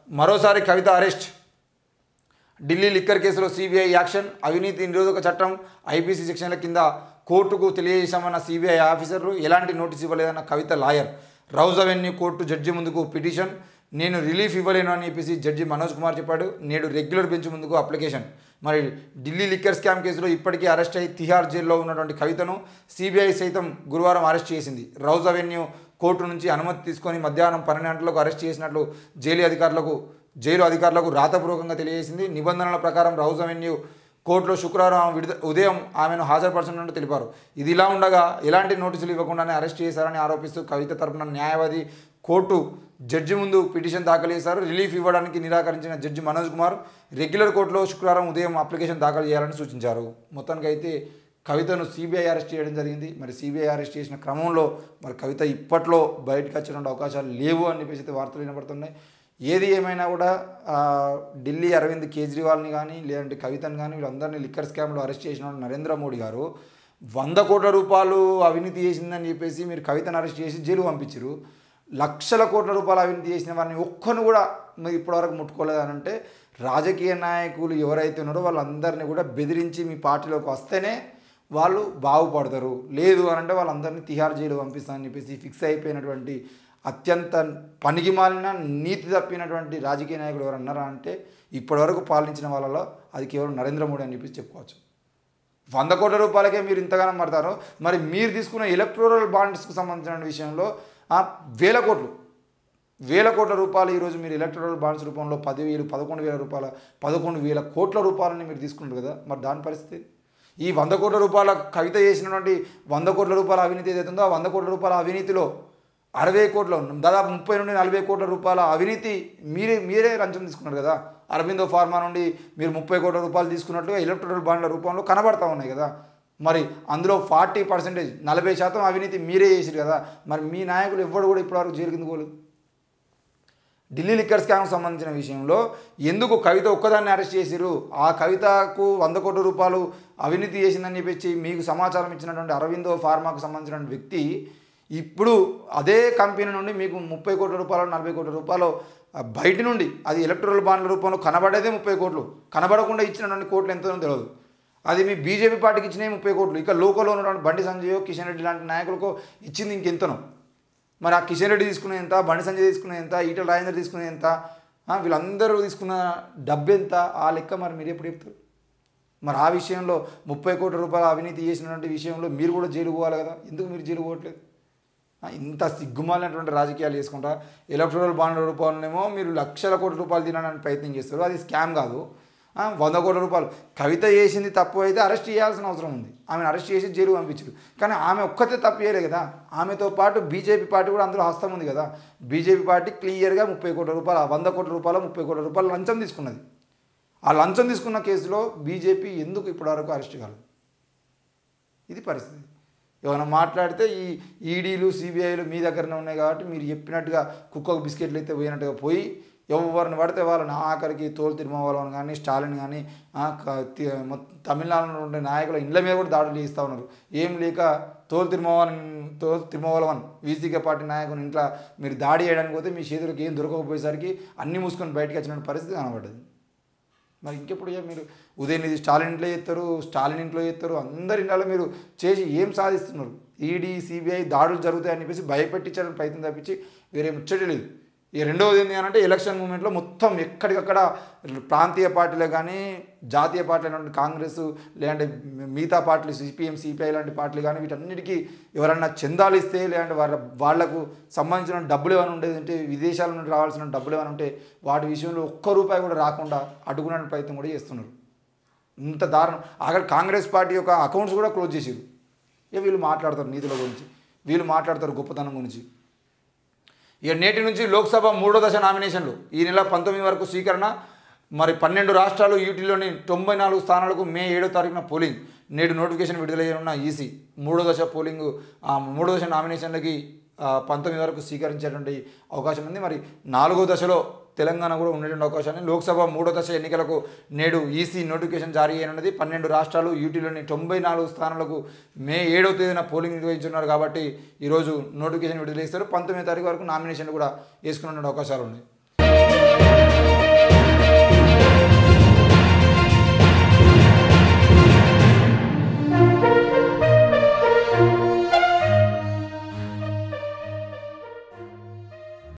మరోసారి Kavitha arrest Delhi liquor కేసులో CBI action అవినీతి నిరోధక చట్టం ఐపీసీ సెక్షన్ల కింద కోర్టుకు తెలియజేశామన్న సిబిఐ ఆఫీసర్లు ఎలాంటి నోటీస్ ఇవ్వలేదన్న Kavitha lawyer Rouse Avenue court judge ముందుకు పిటిషన్ నేను రిలీఫ్ ఇవ్వలేను అని చెప్పేసి జడ్జి మనోజ్ కుమార్ చెప్పాడు నేడు రెగ్యులర్ బెంచ్ ముందుకు అప్లికేషన్ మరి ఢిల్లీ లిక్కర్ స్కామ్ కేసులో ఇప్పటికీ అరెస్ట్ అయి తిహార్ జైల్లో ఉన్నటువంటి కవితను సిబిఐ సైతం గురువారం అరెస్ట్ చేసింది రౌజ్ అవెన్యూ కోర్టు నుంచి అనుమతి తీసుకొని మధ్యాహ్నం పన్నెండు గంటలకు అరెస్ట్ చేసినట్లు జైలు అధికారులకు జైలు అధికారులకు రాతపూర్వకంగా తెలియజేసింది నిబంధనల ప్రకారం రౌజ్ అవెన్యూ కోర్టులో శుక్రవారం ఆమె విడుద ఉదయం ఆమెను హాజరుపరచనున్నట్టు తెలిపారు ఇది ఇలా ఉండగా ఎలాంటి నోటీసులు ఇవ్వకుండానే అరెస్ట్ చేశారని ఆరోపిస్తూ కవిత తరపున న్యాయవాది కోర్టు జడ్జి ముందు పిటిషన్ దాఖలు చేశారు రిలీఫ్ ఇవ్వడానికి నిరాకరించిన జడ్జి మనోజ్ కుమార్ రెగ్యులర్ కోర్టులో శుక్రవారం ఉదయం అప్లికేషన్ దాఖలు చేయాలని సూచించారు మొత్తానికి అయితే కవితను సిబిఐ అరెస్ట్ చేయడం జరిగింది మరి సిబిఐ అరెస్ట్ చేసిన క్రమంలో మరి కవిత ఇప్పట్లో బయటకు వచ్చిన అవకాశాలు లేవు అని చెప్పేసి అయితే వార్తలు వినపడుతున్నాయి ఏది ఏమైనా కూడా ఆ, ఢిల్లీ అరవింద్ కేజ్రీవాల్ని కానీ లేదంటే కవితను కానీ వీళ్ళందరినీ లిక్కర్ స్కామ్లో అరెస్ట్ చేసిన నరేంద్ర మోడీ గారు వంద కోట్ల రూపాయలు అవినీతి చేసిందని చెప్పేసి మీరు కవితను అరెస్ట్ చేసి జైలు పంపించారు లక్షల కోట్ల రూపాయలు అవినీతి చేసిన వారిని ఒక్కను కూడా మీరు ఇప్పటివరకు ముట్టుకోలేదనంటే రాజకీయ నాయకులు ఎవరైతే ఉన్నారో వాళ్ళందరినీ కూడా బెదిరించి మీ పార్టీలోకి వస్తేనే వాళ్ళు బాగుపడతారు లేదు అని అంటే వాళ్ళందరినీ తిహార్ జైలు పంపిస్తామని చెప్పేసి ఫిక్స్ అయిపోయినటువంటి అత్యంత పనికిమాలిన నీతి తప్పినటువంటి రాజకీయ నాయకుడు ఎవరు అన్నారా అంటే ఇప్పటివరకు పాలించిన వాళ్ళలో అది కేవలం నరేంద్ర మోడీ అని చెప్పేసి చెప్పుకోవచ్చు వంద కోట్ల రూపాయలకే మీరు ఇంతగానో పడతారు మరి మీరు తీసుకున్న ఎలక్ట్రోరల్ బాండ్స్కి సంబంధించిన విషయంలో ఆ వేల కోట్లు వేల కోట్ల రూపాయలు ఈరోజు మీరు ఎలక్ట్రల్ బాండ్స్ రూపంలో పదివేలు పదకొండు వేల రూపాయల పదకొండు వేల కోట్ల రూపాయలని మీరు తీసుకున్నారు కదా మరి దాని పరిస్థితి ఈ వంద కోట్ల రూపాయల కవిత చేసినటువంటి వంద కోట్ల రూపాయల అవినీతి ఏదైతే ఉందో ఆ వంద కోట్ల రూపాయల అవినీతిలో అరవై కోట్ల దాదాపు ముప్పై నుండి నలభై కోట్ల రూపాయల అవినీతి మీరే మీరే లంచం తీసుకున్నారు కదా అరవిందో ఫార్మా నుండి మీరు ముప్పై కోట్ల రూపాయలు తీసుకున్నట్లుగా ఎలక్ట్రల్ బాండ్ల రూపంలో కనబడతా ఉన్నాయి కదా మరి అందులో ఫార్టీ పర్సెంటేజ్ నలభై శాతం అవినీతి మీరే చేసారు కదా మరి మీ నాయకులు ఎవ్వడు కూడా ఇప్పటివరకు జైలు కింద పోలేదు ఢిల్లీ లిక్కర్ స్కామ్కి సంబంధించిన విషయంలో ఎందుకు కవిత ఒక్కదాన్ని అరెస్ట్ చేసిరు ఆ కవితకు వంద కోట్ల రూపాయలు అవినీతి చేసిందని చెప్పి మీకు సమాచారం ఇచ్చినటువంటి అరవిందో ఫార్మాకు సంబంధించిన వ్యక్తి ఇప్పుడు అదే కంపెనీ నుండి మీకు ముప్పై కోట్ల రూపాయలు నలభై కోట్ల రూపాయలు ఆ, బయట నుండి అది ఎలక్ట్రల్ బాండ్ల రూపంలో కనబడేదే ముప్పై కోట్లు కనబడకుండా ఇచ్చినటువంటి కోట్లు ఎంతో తెలియదు అది మీ బీజేపీ పార్టీకి ఇచ్చినవి ముప్పై కోట్లు ఇక లోకల్లో ఉన్నటువంటి బండి సంజయ్ కిషన్ రెడ్డి లాంటి నాయకులకు ఇచ్చింది ఇంకెంతనో మరి ఆ కిషన్ రెడ్డి తీసుకునే ఎంత బండి సంజయ్ తీసుకునే ఎంత ఈటల రాజేందర్ తీసుకునే ఎంత ఆ, వీళ్ళందరూ తీసుకున్న డబ్బు ఎంత ఆ లెక్క మరి మీరు ఎప్పుడు చెప్తారు మరి ఆ విషయంలో ముప్పై కోట్ల రూపాయల అవినీతి చేసినటువంటి విషయంలో మీరు కూడా జైలు పోవాలి కదా ఎందుకు మీరు జైలు పోవట్లేదు ఆ, ఇంత సిగ్గుమాలినటువంటి రాజకీయాలు చేసుకుంటా ఎలక్ట్రల్ బాండ్ల రూపంలోనేమో మీరు లక్షల కోట్ల రూపాయలు తినడానికి ప్రయత్నం చేస్తారు అది స్కామ్ కాదు ఆ, వంద కోట్ల రూపాయలు కవిత చేసింది తప్పు అయితే అరెస్ట్ చేయాల్సిన అవసరం ఉంది ఆమెను అరెస్ట్ చేసి జైలు పంపించారు కానీ ఆమె ఒక్కతే తప్పు చేయలే కదా ఆమెతో పాటు బీజేపీ పార్టీ కూడా అందులో హస్తం ఉంది కదా బీజేపీ పార్టీ క్లియర్గా ముప్పై కోట్ల రూపాయలు ఆ వంద కోట్ల రూపాయలు ముప్పై కోట్ల రూపాయలు లంచం తీసుకున్నది ఆ లంచం తీసుకున్న కేసులో బీజేపీ ఎందుకు ఇప్పటివరకు అరెస్ట్ కాలేదు ఇది పరిస్థితి ఏమైనా మాట్లాడితే ఈ ఈడీలు సిబిఐలు మీ దగ్గరనే ఉన్నాయి కాబట్టి మీరు చెప్పినట్టుగా కుక్కకు బిస్కెట్లు అయితే పోయినట్టుగా పోయి ఎవరిని పడితే వాళ్ళని ఆఖరికి తోలు తిరుమలవరం కానీ స్టాలిన్ కానీ ఆ, క- తి- మొత్తం తమిళనాడులో ఉండే నాయకుల ఇండ్ల మీద కూడా దాడులు చేస్తూ ఉన్నారు ఏం లేక తోలు తిరుమవన్ తోలు తిరుమలవన్ వీసీకే పార్టీ నాయకుని ఇంట్లో మీరు దాడి చేయడానికి పోతే మీ చేతులకు ఏం దొరకకపోయేసరికి అన్నీ మూసుకొని బయటకు వచ్చిన పరిస్థితి కనబడ్డది మరి ఇంకెప్పుడు ఇక మీరు ఉదయనిధి స్టాలిన్ ఇంట్లో చేస్తారు స్టాలిన్ ఇంట్లో చేస్తారు అందరి ఇంట్లో మీరు చేసి ఏం సాధిస్తున్నారు ఈడీ సిబిఐ దాడులు జరుగుతాయని చెప్పేసి భయపెట్టించాలని ప్రయత్నం తప్పించి వేరే ముచ్చటే లేదు ఈ రెండవది ఏంటి అంటే ఎలక్షన్ మూమెంట్లో మొత్తం ఎక్కడికక్కడ ప్రాంతీయ పార్టీలే కానీ జాతీయ పార్టీలు లాంటి కాంగ్రెస్ లేదంటే మిగతా పార్టీలు సిపిఎం సిపిఐ లాంటి పార్టీలు కానీ వీటన్నిటికీ ఎవరన్నా చందాలు ఇస్తే లేదంటే వాళ్ళ వాళ్లకు సంబంధించిన డబ్బులు ఏమైనా ఉండేది అంటే విదేశాల నుండి రావాల్సిన డబ్బులు ఏమైనా ఉంటే వాటి విషయంలో ఒక్క రూపాయి కూడా రాకుండా అడ్డుకునే ప్రయత్నం కూడా చేస్తున్నారు ఇంత దారుణం అక్కడ కాంగ్రెస్ పార్టీ యొక్క అకౌంట్స్ కూడా క్లోజ్ చేసారు ఇక వీళ్ళు మాట్లాడతారు నీతుల గురించి వీళ్ళు మాట్లాడతారు గొప్పతనం గురించి ఇక నేటి నుంచి లోక్సభ మూడో దశ నామినేషన్లు ఈ నెల పంతొమ్మిది వరకు స్వీకరణ మరి పన్నెండు రాష్ట్రాలు యూటీలోని తొంభై నాలుగు స్థానాలకు మే ఏడో తారీఖున పోలింగ్ నేడు నోటిఫికేషన్ విడుదల చేయనున్న ఈసీ మూడో దశ పోలింగ్ ఆ మూడో దశ నామినేషన్లకి ఆ, పంతొమ్మిది వరకు స్వీకరించేటువంటి అవకాశం ఉంది మరి నాలుగో దశలో తెలంగాణ కూడా ఉండేటువంటి అవకాశాన్ని లోక్సభ మూడో దశ ఎన్నికలకు నేడు ఈసీ నోటిఫికేషన్ జారీ అయినది పన్నెండు రాష్ట్రాలు యూటీలోని తొంభై నాలుగు స్థానాలకు మే ఏడవ తేదీన పోలింగ్ నిర్వహించున్నారు కాబట్టి ఈరోజు నోటిఫికేషన్ విడుదల చేస్తారు పంతొమ్మిది తారీఖు వరకు నామినేషన్ కూడా వేసుకునే అవకాశాలు ఉన్నాయి